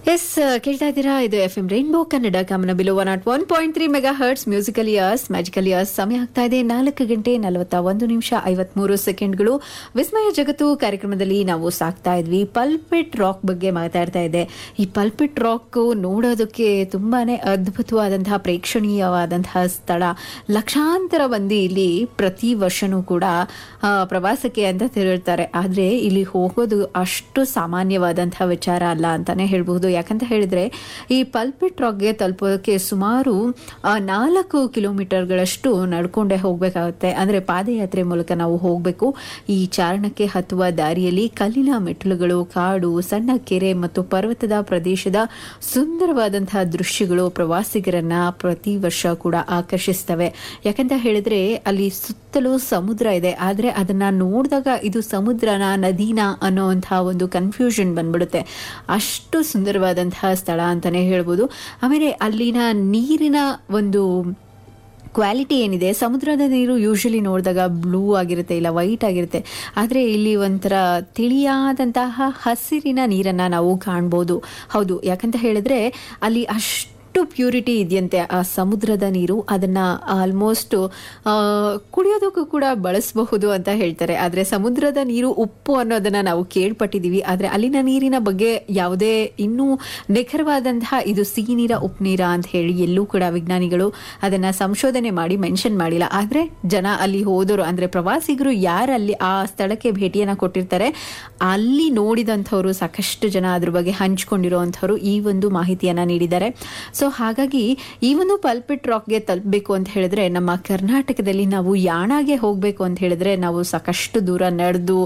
S ಕೇಳ್ತಾ ಇದ್ದೀರಾ ಇದು ಎಫ್ ಎಂ ರೈನ್ಬೋ ಕನ್ನಡ ಕಾಮನ ಬಿಲು one naught one point three megahertz musical years magical years ಸಮಯ ಆಗ್ತಾ ಇದೆ ನಾಲ್ಕು ಗಂಟೆ ನಲವತ್ತ ಒಂದು ನಿಮಿಷ ಐವತ್ಮೂರು ಸೆಕೆಂಡ್ಗಳು ವಿಸ್ಮಯ ಜಗತ್ತು ಕಾರ್ಯಕ್ರಮದಲ್ಲಿ ನಾವು ಸಾಕ್ತಾ ಇದ್ವಿ ಪಲ್ಪಿಟ್ ರಾಕ್ ಬಗ್ಗೆ ಮಾತಾಡ್ತಾ ಇದ್ದೆ ಈ ಪಲ್ಪಿಟ್ ರಾಕ್ ನೋಡೋದಕ್ಕೆ ತುಂಬಾನೇ ಅದ್ಭುತವಾದಂತಹ ಪ್ರೇಕ್ಷಣೀಯವಾದಂತಹ ಸ್ಥಳ ಲಕ್ಷಾಂತರ ಮಂದಿ ಇಲ್ಲಿ ಪ್ರತಿ ವರ್ಷನೂ ಕೂಡ ಆ, ಪ್ರವಾಸಕ್ಕೆ ಅಂತ ತಿರುಳ್ತಾರೆ ಆದರೆ ಇಲ್ಲಿ ಹೋಗೋದು ಅಷ್ಟು ಸಾಮಾನ್ಯವಾದಂತಹ ವಿಚಾರ ಅಲ್ಲ ಅಂತಾನೆ ಹೇಳ್ಬಹುದು ಯಾಕಂತ ಹೇಳಿದ್ರೆ ಈ ಪಲ್ಪಿಟ್ ರಾಕ್ಗೆ ತಲುಪೋದಕ್ಕೆ ಸುಮಾರು ಆ, ನಾಲ್ಕು ಕಿಲೋಮೀಟರ್ಗಳಷ್ಟು ನಡ್ಕೊಂಡೇ ಹೋಗ್ಬೇಕಾಗುತ್ತೆ ಅಂದ್ರೆ ಪಾದಯಾತ್ರೆ ಮೂಲಕ ನಾವು ಹೋಗಬೇಕು ಈ ಚಾರಣಕ್ಕೆ ಹತ್ತುವ ದಾರಿಯಲ್ಲಿ ಕಲ್ಲಿನ ಮೆಟ್ಟಿಲುಗಳು ಕಾಡು ಸಣ್ಣ ಕೆರೆ ಮತ್ತು ಪರ್ವತದ ಪ್ರದೇಶದ ಸುಂದರವಾದಂತಹ ದೃಶ್ಯಗಳು ಪ್ರವಾಸಿಗರನ್ನ ಪ್ರತಿ ವರ್ಷ ಕೂಡ ಆಕರ್ಷಿಸ್ತವೆ ಯಾಕಂತ ಹೇಳಿದ್ರೆ ಅಲ್ಲಿ ಸುತ್ತಲೂ ಸಮುದ್ರ ಇದೆ ಆದ್ರೆ ಅದನ್ನ ನೋಡಿದಾಗ ಇದು ಸಮುದ್ರನ ನದಿನ ಅನ್ನೋಂತಹ ಒಂದು ಕನ್ಫ್ಯೂಷನ್ ಬಂದ್ಬಿಡುತ್ತೆ ಅಷ್ಟು ಸುಂದರವಾದಂತಹ ಸ್ಥಳ ಅಂತಾನೆ ಹೇಳ್ಬೋದು ಆಮೇಲೆ ಅಲ್ಲಿನ ನೀರಿನ ಒಂದು ಕ್ವಾಲಿಟಿ ಏನಿದೆ ಸಮುದ್ರದ ನೀರು ಯೂಶಲಿ ನೋಡಿದಾಗ ಬ್ಲೂ ಆಗಿರುತ್ತೆ ಇಲ್ಲ ವೈಟ್ ಆಗಿರುತ್ತೆ ಆದರೆ ಇಲ್ಲಿ ಒಂಥರ ತಿಳಿಯಾದಂತಹ ಹಸಿರಿನ ನೀರನ್ನು ನಾವು ಕಾಣ್ಬೋದು ಹೌದು ಯಾಕಂತ ಹೇಳಿದ್ರೆ ಅಲ್ಲಿ ಅಷ್ಟು ಪ್ಯೂರಿಟಿ ಇದೆಯಂತೆ ಆ ಸಮುದ್ರದ ನೀರು ಅದನ್ನ ಆಲ್ಮೋಸ್ಟ್ ಕುಡಿಯೋದಕ್ಕೂ ಕೂಡ ಬಳಸಬಹುದು ಅಂತ ಹೇಳ್ತಾರೆ ಆದರೆ ಸಮುದ್ರದ ನೀರು ಉಪ್ಪು ಅನ್ನೋದನ್ನ ನಾವು ಕೇಳ್ಪಟ್ಟಿದ್ದೀವಿ ಆದರೆ ಅಲ್ಲಿನ ನೀರಿನ ಬಗ್ಗೆ ಯಾವುದೇ ಇನ್ನೂ ನಿಖರವಾದಂತಹ ಇದು ಸಿಹಿ ನೀರ ಉಪ್ಪು ನೀರ ಅಂತ ಹೇಳಿ ಎಲ್ಲೂ ಕೂಡ ವಿಜ್ಞಾನಿಗಳು ಅದನ್ನ ಸಂಶೋಧನೆ ಮಾಡಿ ಮೆನ್ಷನ್ ಮಾಡಿಲ್ಲ ಆದರೆ ಜನ ಅಲ್ಲಿ ಹೋದವರು ಅಂದ್ರೆ ಪ್ರವಾಸಿಗರು ಯಾರಲ್ಲಿ ಆ ಸ್ಥಳಕ್ಕೆ ಭೇಟಿಯನ್ನ ಕೊಟ್ಟಿರ್ತಾರೆ ಅಲ್ಲಿ ನೋಡಿದಂಥವ್ರು ಸಾಕಷ್ಟು ಜನ ಅದ್ರ ಬಗ್ಗೆ ಹಂಚ್ಕೊಂಡಿರುವಂಥವ್ರು ಈ ಒಂದು ಮಾಹಿತಿಯನ್ನ ನೀಡಿದ್ದಾರೆ ಸೊ ಹಾಗಾಗಿ ಈ ಒಂದು ಪಲ್ಪಿಟ್ ರಾಕ್ಗೆ ತಲುಪಬೇಕು ಅಂತ ಹೇಳಿದ್ರೆ ನಮ್ಮ ಕರ್ನಾಟಕದಲ್ಲಿ ನಾವು ಯಾಣಾಗೆ ಹೋಗಬೇಕು ಅಂತ ಹೇಳಿದ್ರೆ ನಾವು ಸಾಕಷ್ಟು ದೂರ ನಡೆದು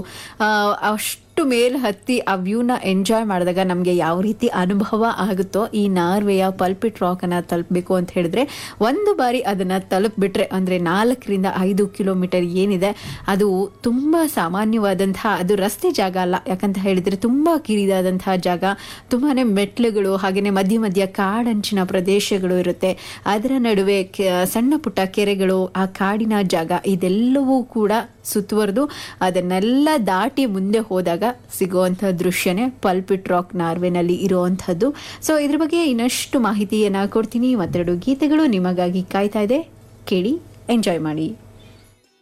ಅಷ್ಟು ಮೇಲ್ ಹತ್ತಿ ಆ ವ್ಯೂನ ಎಂಜಾಯ್ ಮಾಡಿದಾಗ ನಮಗೆ ಯಾವ ರೀತಿ ಅನುಭವ ಆಗುತ್ತೋ ಈ ನಾರ್ವೆಯ ಪಲ್ಪಿಟ್ ರಾಕ್ ಅನ್ನ ತಲುಪಬೇಕು ಅಂತ ಹೇಳಿದ್ರೆ ಒಂದು ಬಾರಿ ಅದನ್ನ ತಲುಪ್ಬಿಟ್ರೆ ಅಂದ್ರೆ ನಾಲ್ಕರಿಂದ ಐದು ಕಿಲೋಮೀಟರ್ ಏನಿದೆ ಅದು ತುಂಬಾ ಸಾಮಾನ್ಯವಾದಂತಹ ಅದು ರಸ್ತೆ ಜಾಗ ಅಲ್ಲ ಯಾಕಂತ ಹೇಳಿದ್ರೆ ತುಂಬಾ ಕಿರಿದಾದಂತಹ ಜಾಗ ತುಂಬಾನೇ ಮೆಟ್ಲುಗಳು ಹಾಗೆಯೇ ಮಧ್ಯ ಮಧ್ಯ ಕಾಡಂಚಿನ ಪ್ರದೇಶಗಳು ಇರುತ್ತೆ ಅದರ ನಡುವೆ ಕೆ- ಸಣ್ಣ ಪುಟ್ಟ ಕೆರೆಗಳು ಆ ಕಾಡಿನ ಜಾಗ ಇದೆಲ್ಲವೂ ಕೂಡ ಸುತ್ತುವರೆದು ಅದನ್ನೆಲ್ಲ ದಾಟಿ ಮುಂದೆ ಹೋದಾಗ ಸಿಗುವಂಥ ದೃಶ್ಯನೇ ಪಲ್ಪಿಟ್ ರಾಕ್ ನಾರ್ವೆನಲ್ಲಿ ಇರುವಂಥದ್ದು ಸೊ ಇದ್ರ ಬಗ್ಗೆ ಇನ್ನಷ್ಟು ಮಾಹಿತಿಯನ್ನ ಕೊಡ್ತೀನಿ ಮತ್ತೆರಡು ಗೀತೆಗಳು ನಿಮಗಾಗಿ ಕಾಯ್ತಾ ಇದೆ ಕೇಳಿ ಎಂಜಾಯ್ ಮಾಡಿ